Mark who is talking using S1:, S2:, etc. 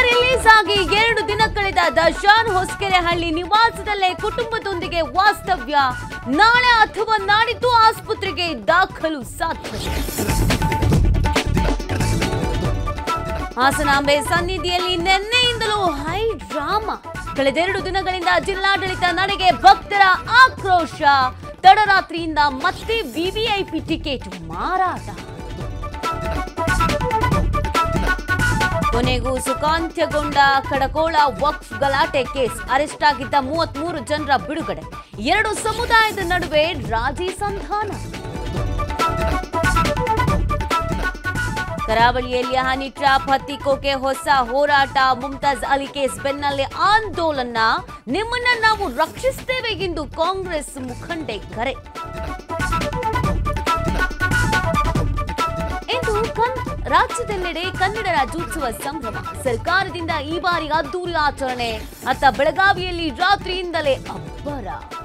S1: release ಆಗಿ ಎರಡು ದಿನ ಕಳೆದ ದಶಾನ್ ಹೊಸಕೆರೆಹಳ್ಳಿ ನಿವಾಸದಲ್ಲೇ ಕುಟುಂಬದೊಂದಿಗೆ ವಾಸ್ತವ್ಯ ನಾಳೆ ಅಥವಾ ನಾಡಿದ್ದು ಆಸ್ಪತ್ರೆಗೆ ದಾಖಲು ಸಾಧ್ಯತೆ ಹಾಸನಾಂಬೆ ಸನ್ನಿಧಿಯಲ್ಲಿ ನಿನ್ನೆಯಿಂದಲೂ ಹೈ ಡ್ರಾಮಾ ಕಳೆದೆರಡು ದಿನಗಳಿಂದ ಜಿಲ್ಲಾಡಳಿತ ನಡೆಗೆ ಭಕ್ತರ ಆಕ್ರೋಶ ತಡರಾತ್ರಿಯಿಂದ ಮತ್ತೆ ವಿವಿಐಪಿ ಟಿಕೆಟ್ ಮಾರಾಟ ಕೊನೆಗೂ ಸುಖಾಂತ್ಯಗೊಂಡ ಕಡಕೋಳ ವಕ್ಫ್ ಗಲಾಟೆ ಕೇಸ್ ಅರೆಸ್ಟ್ ಆಗಿದ್ದ ಮೂವತ್ಮೂರು ಜನರ ಬಿಡುಗಡೆ ಎರಡು ಸಮುದಾಯದ ನಡುವೆ ರಾಜಿ ಸಂಧಾನ ಕರಾವಳಿಯಲ್ಲಿ ಹನಿ ಟ್ರಾಪ್ ಹತ್ತಿಕೋಕೆ ಹೊಸ ಹೋರಾಟ ಮುಮ್ತಾಜ್ ಅಲಿ ಕೇಸ್ ಬೆನ್ನಲ್ಲೇ ಆಂದೋಲನ ನಿಮ್ಮನ್ನ ನಾವು ರಕ್ಷಿಸ್ತೇವೆ ಎಂದು ಕಾಂಗ್ರೆಸ್ ಮುಖಂಡೆ ಕರೆ ಇಂದು ಕನ್ ರಾಜ್ಯದೆಲ್ಲೆಡೆ ಕನ್ನಡ ರಾಜ್ಯೋತ್ಸವ ಸಂಭ್ರಮ ಸರ್ಕಾರದಿಂದ ಈ ಬಾರಿ ಅದ್ದೂರಿ ಆಚರಣೆ ಅತ್ತ ಬೆಳಗಾವಿಯಲ್ಲಿ ರಾತ್ರಿಯಿಂದಲೇ ಅಬ್ಬರ